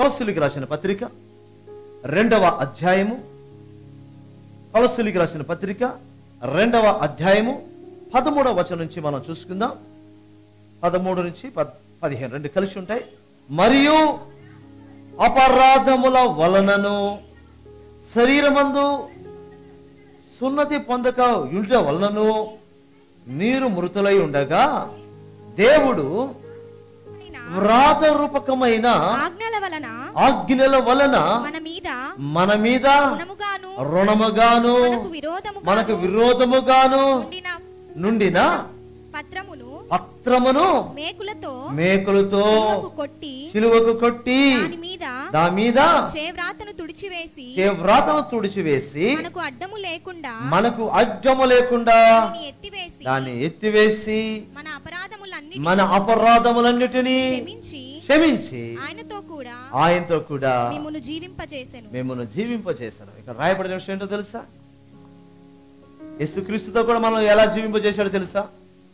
కొలసులికి రాసిన పత్రిక రెండవ అధ్యాయము కొలసులికి రాసిన పత్రిక రెండవ అధ్యాయము పదమూడవ వచనం నుంచి మనం చూసుకుందాం పదమూడు నుంచి పద్- పదిహేను రెండు కలిసి ఉంటాయి మరియు అపరాధముల వలనను శరీరమందు సున్నతి పొందక ఉండ వలనను మీరు మృతులై ఉండగా దేవుడు వ్రాత రూపకమైన ఆజ్ఞల వలన ఆజ్ఞల వలన మన మీద మన మీద రుణముగాను రుణముగాను మనకు విరోధముగాను మనకు విరోధముగాను ఉండిన నుండిన పత్రమును పత్రమును మేకులతో మేకులతో శిలువకు కొట్టి శిలువకు కొట్టి దాని మీద దా మీద చేవ్రాతను తుడిచివేసి వ్రాతను తుడిచివేసి మనకు అడ్డము లేకుండా మనకు అడ్డము లేకుండా దానిని ఎత్తివేసి దాన్ని ఎత్తివేసి మన అపరాధములన్నిటి మన అపరాధములన్నిటినీ క్షమించి క్షమించి ఆయనతో కూడా ఆయనతో కూడా మిమ్మును జీవింపజేసెను మిమ్మల్ని జీవింపజేశాను ఇక్కడ రాయబడిన విషయం ఏంటో తెలుసా యేసుక్రీస్తుతో కూడా మనం ఎలా జీవింపజేశాడో తెలుసా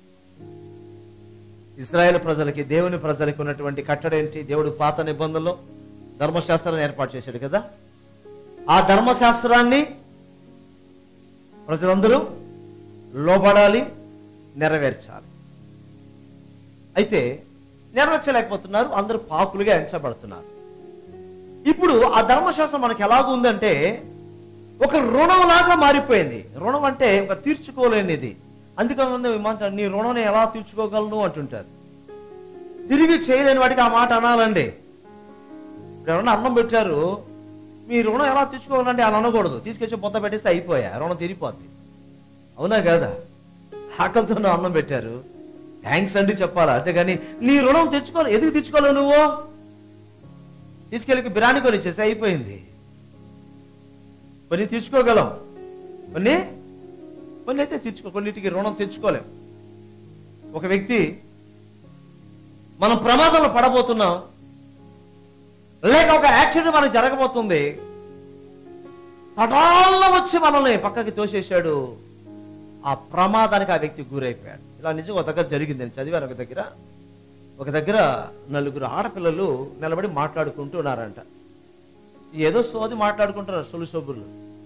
ఇస్రాయేల్ ప్రజలకి దేవుని ప్రజలకి ఉన్నటువంటి కట్టడ ఏంటి దేవుడు పాత నిబంధనలో ధర్మశాస్త్రాన్ని ఏర్పాటు చేశాడు కదా ఆ ధర్మశాస్త్రాన్ని ప్రజలందరూ లోబడాలి నెరవేర్చాలి అయితే నెరవేర్చలేకపోతున్నారు అందరూ పాపులుగా ఎంచబడుతున్నారు ఇప్పుడు ఆ ధర్మశాస్త్రం మనకి ఎలాగ ఉందంటే ఒక రుణంలాగా మారిపోయింది రుణం అంటే ఒక తీర్చుకోలేనిది అందుకని ఏమంటారు నీ రుణం ఎలా తీర్చుకోగలను అంటుంటారు తిరిగి చేయలేని వాటికి ఆ మాట అనాలండి ఇప్పుడు ఎవరన్నా అన్నం పెట్టారు మీ రుణం ఎలా తీర్చుకోవాలంటే అలా అనకూడదు తీసుకొచ్చి పొద్ద పెట్టేస్తే అయిపోయా రుణం తిరిగిపోద్ది అవునా కదా ఆకలితో నువ్వు అన్నం పెట్టారు థ్యాంక్స్ అండి చెప్పాలా అంతేగాని నీ రుణం తెచ్చుకోవాలి ఎందుకు తెచ్చుకోలేవు నువ్వు తీసుకెళ్ళి బిర్యానీ కొని ఇచ్చేసి అయిపోయింది కొన్ని తీర్చుకోగలం కొన్ని కొన్ని అయితే తీర్చుకో కొన్నిటికి రుణం తెచ్చుకోలేం ఒక వ్యక్తి మనం ప్రమాదంలో పడబోతున్నాం లేక ఒక యాక్సిడెంట్ మనకు జరగబోతుంది తటాల్లో వచ్చి మనల్ని పక్కకి తోసేశాడు ఆ ప్రమాదానికి ఆ వ్యక్తి గురైపోయాడు ఇలా నిజం ఒక దగ్గర జరిగింది నేను చదివాను ఒక దగ్గర ఒక దగ్గర నలుగురు ఆడపిల్లలు నిలబడి మాట్లాడుకుంటూ ఉన్నారంట ఏదో సోది మాట్లాడుకుంటున్నారు సొలు సొబుర్లు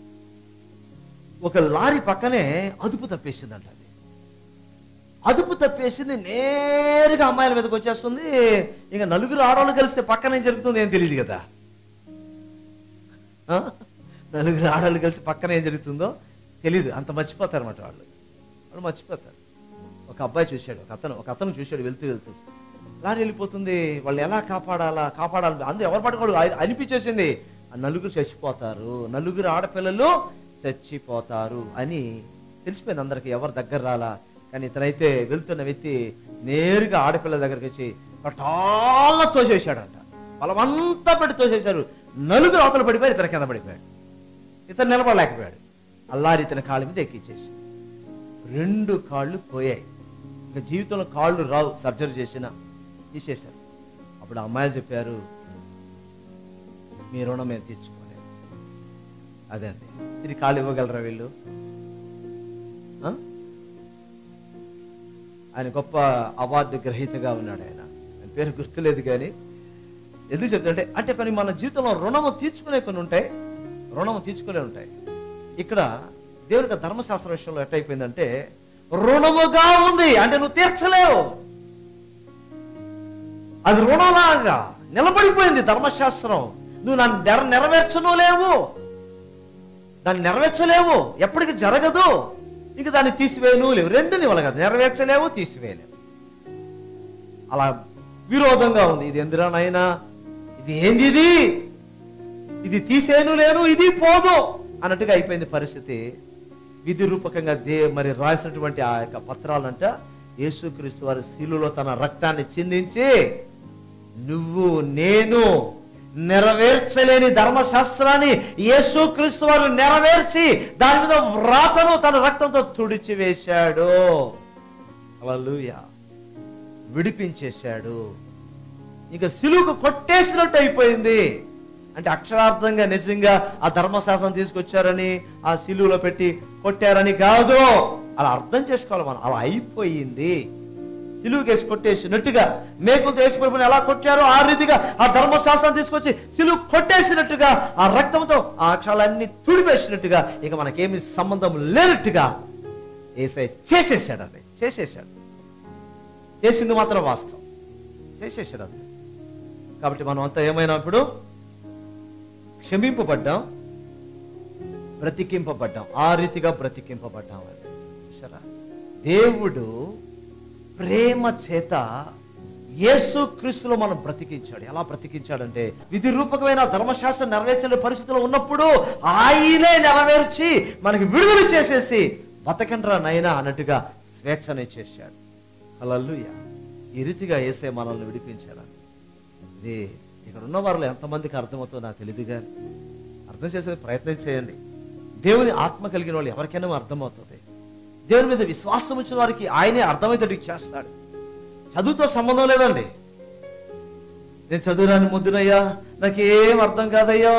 ఒక లారీ పక్కనే అదుపు తప్పేసిందంట అది అదుపు తప్పేసింది నేరుగా అమ్మాయిల మీదకి వచ్చేస్తుంది ఇంకా నలుగురు ఆడవాళ్ళు కలిస్తే పక్కన ఏం జరుగుతుంది ఏం తెలియదు కదా ఆ? నలుగురు ఆడవాళ్ళు కలిసి పక్కన ఏం జరుగుతుందో తెలియదు అంత మర్చిపోతారు అన్నమాట వాళ్ళు వాళ్ళు మర్చిపోతారు ఒక అబ్బాయి చూశాడు ఒక అతను ఒక అతను చూశాడు వెళ్తూ వెళ్తూ లారీ వెళ్ళిపోతుంది వాళ్ళు ఎలా కాపాడాలా కాపాడాలి అందరూ ఎవరు పట్టుకోడు ఆయన అనిపించేసింది ఆ నలుగురు చచ్చిపోతారు నలుగురు ఆడపిల్లలు చచ్చిపోతారు అని తెలిసిపోయింది అందరికి ఎవరు దగ్గర రాలా కానీ ఇతనైతే వెళ్తున్న వ్యక్తి నేరుగా ఆడపిల్లల దగ్గరికి వచ్చి పటాల తోసేశాడంట బలమంతా పెట్టి తోసేశారు నలుగురు అవతల పడిపోయారు ఇతను కింద పడిపోయాడు ఇతను నిలబడలేకపోయాడు అల్లారి ఇతని కాళ్ళ మీద ఎక్కించేసి రెండు కాళ్ళు పోయాయి ఇంకా జీవితంలో కాళ్ళు రావు సర్జరీ చేసిన తీసేశారు అప్పుడు ఆ అమ్మాయిలు చెప్పారు మీ రుణం మేము తీర్చుకోలేదు అదే అండి ఇది కాళ్ళు ఇవ్వగలరా వీళ్ళు ఆ? ఆయన గొప్ప అవార్డు గ్రహీతగా ఉన్నాడు ఆయన ఆయన పేరు గుర్తులేదు కానీ ఎందుకు చెప్తుంటే అంటే కొన్ని మన జీవితంలో రుణము తీర్చుకునే కొన్ని ఉంటాయి రుణము తీర్చుకునే ఉంటాయి ఇక్కడ దేవునికి ధర్మశాస్త్ర విషయంలో ఎట్టయిపోయిందంటే రుణముగా ఉంది అంటే నువ్వు తీర్చలేవు అది రుణలాగా నిలబడిపోయింది ధర్మశాస్త్రం నువ్వు నన్ను నెర నెరవేర్చను లేవు దాన్ని నెరవేర్చలేవు ఎప్పటికి జరగదు ఇంక దాన్ని తీసివేయను లేవు రెండు నీవలు కదా నెరవేర్చలేవు తీసివేయలేవు అలా విరోధంగా ఉంది ఇది ఎందులోనైనా ఇది ఏంది ఇది ఇది తీసేను లేను ఇది పోదు అన్నట్టుగా అయిపోయింది పరిస్థితి విధి రూపకంగా దే మరి రాసినటువంటి ఆ యొక్క పత్రాలంట యేసుక్రీస్తు వారి శిలులో తన రక్తాన్ని చిందించి నువ్వు నేను నెరవేర్చలేని ధర్మశాస్త్రాన్ని యేసుక్రీస్తు వారు నెరవేర్చి దాని మీద వ్రాతను తన రక్తంతో తుడిచి వేశాడు హల్లెలూయా విడిపించేశాడు ఇక సిలువుకు కొట్టేసినట్టు అయిపోయింది అంటే అక్షరార్థంగా నిజంగా ఆ ధర్మశాస్త్రం తీసుకొచ్చారని ఆ సిలువులో పెట్టి కొట్టారని కాదు అలా అర్థం చేసుకోవాలి మనం అలా అయిపోయింది సిలువుకేసి కొట్టేసినట్టుగా మేకులతో వేసి ప్రభుని ఎలా కొట్టారో ఆ రీతిగా ఆ ధర్మశాస్త్రం తీసుకొచ్చి సిలువు కొట్టేసినట్టుగా ఆ రక్తంతో ఆ అక్షరాలన్నీ తుడిపేసినట్టుగా ఇక మనకేమి సంబంధం లేనట్టుగా ఏసై చేసేసాడు అది చేసేసాడు చేసింది మాత్రం వాస్తవం చేసేసాడు అది కాబట్టి మనం అంతా ఏమైనప్పుడు క్షమింపబడ్డాం బ్రతికింపబడ్డాం ఆ రీతిగా బ్రతికింపబడ్డాం అండి చూసారా దేవుడు ప్రేమ చేత యేసు క్రీస్తులో మనం బ్రతికించాడు ఎలా బ్రతికించాడంటే విధి రూపకమైన ధర్మశాస్త్రం నెరవేర్చని పరిస్థితిలో ఉన్నప్పుడు ఆయనే నెరవేర్చి మనకి విడుదల చేసేసి బతకండ్రా నైనా అన్నట్టుగా స్వేచ్ఛనే చేశాడు హల్లెలూయా ఈ రీతిగా ఏసే మనల్ని విడిపించాడు ఇది ఇక్కడ ఉన్న వారిలో ఎంతమందికి అర్థమవుతుందో నాకు తెలియదు కానీ అర్థం చేసే ప్రయత్నం చేయండి దేవుని ఆత్మ కలిగిన వాళ్ళు ఎవరికైనా అర్థమవుతుంది దేవుని మీద విశ్వాసం వచ్చిన వారికి ఆయనే అర్థమయ్యేటట్టు చేస్తాడు చదువుతో సంబంధం లేదండి నేను చదువురాని ముద్దునయ్యా నాకేం అర్థం కాదయ్యా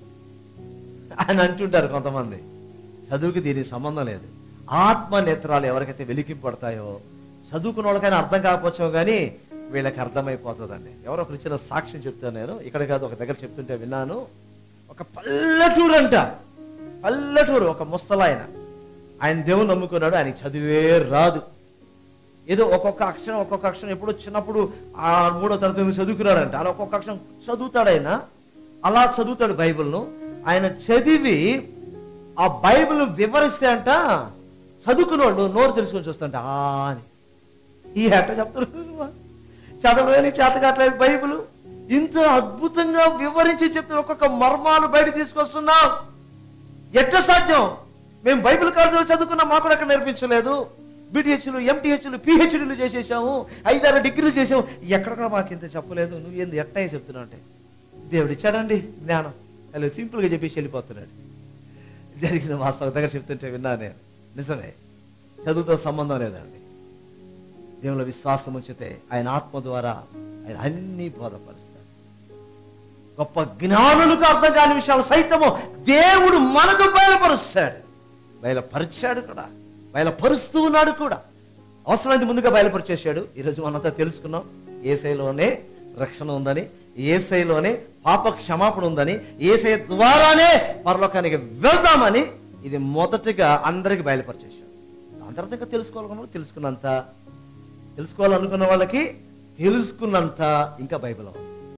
అని అంటుంటారు కొంతమంది చదువుకి దీనికి సంబంధం లేదు ఆత్మ నేత్రాలు ఎవరికైతే వెలికింపడతాయో చదువుకున్న వాళ్ళకైనా అర్థం కాకపోవచ్చు కానీ వీళ్ళకి అర్థమైపోతుందండి ఎవరో ఒకరు ఇచ్చిన సాక్ష్యం చెప్తాను నేను ఇక్కడ కాదు ఒక దగ్గర చెప్తుంటే విన్నాను ఒక పల్లెటూరు అంట పల్లెటూరు ఒక ముసలాయన ఆయన దేవుని నమ్ముకున్నాడు ఆయనకి చదివే రాదు ఏదో ఒక్కొక్క అక్షరం ఒక్కొక్క అక్షరం ఎప్పుడో చిన్నప్పుడు ఆ మూడో తరగతి నుంచి చదువుకున్నాడంట అలా ఒక్కొక్క అక్షరం చదువుతాడు ఆయన అలా చదువుతాడు బైబిల్ను ఆయన చదివి ఆ బైబిల్ వివరిస్తే అంట చదువుకున్నోళ్ళు నోరు తెలుసుకొని చూస్తుంట ఆ అని ఈ ఎట్ట చెప్తారు చదవలేని చేత కావట్లేదు బైబిల్ ఇంత అద్భుతంగా వివరించి చెప్తున్న ఒక్కొక్క మర్మాలు బయట తీసుకొస్తున్నాం ఎట్ట సాధ్యం మేము బైబిల్ కాలేజీలో చదువుకున్నాం మాకు కూడా అక్కడ నేర్పించలేదు బీటీహెచ్లు ఎంటీహెచ్లు పిహెచ్డీలు చేసేసాము ఐదారు డిగ్రీలు చేసాము ఎక్కడక్కడ మాకు ఇంత చెప్పలేదు నువ్వు ఏంది ఎట్టయి చెప్తున్నావు అంటే దేవుడు ఇచ్చాడండి జ్ఞానం అలా సింపుల్గా చెప్పేసి వెళ్ళిపోతున్నాడు జరిగిన వాస్తవ దగ్గర చెప్తుంటే విన్నా నేను నిజమే చదువుతో సంబంధం లేదండి దేవుల విశ్వాసం ఉంచితే ఆయన ఆత్మ ద్వారా ఆయన అన్ని బోధపరుస్తాడు గొప్ప జ్ఞానులకు అర్థం కాని విషయాలు సైతము దేవుడు మనకు బయలుపరుస్తాడు బయలుపరిచాడు కూడా బయలుపరుస్తూ ఉన్నాడు కూడా అవసరమైంది ముందుగా బయలుపరిచేశాడు ఈరోజు మనంతా తెలుసుకున్నాం ఏసైలోనే రక్షణ ఉందని ఏసైలోనే పాప క్షమాపణ ఉందని ఏసై ద్వారానే పరలోకానికి వెళ్దామని ఇది మొదటిగా అందరికి బయలుపరిచేశాడు దాని తర్వాత ఇంకా తెలుసుకోవాలనుకున్న తెలుసుకున్నంత తెలుసుకోవాలనుకున్న వాళ్ళకి తెలుసుకున్నంత ఇంకా బైబిల్ ఉంది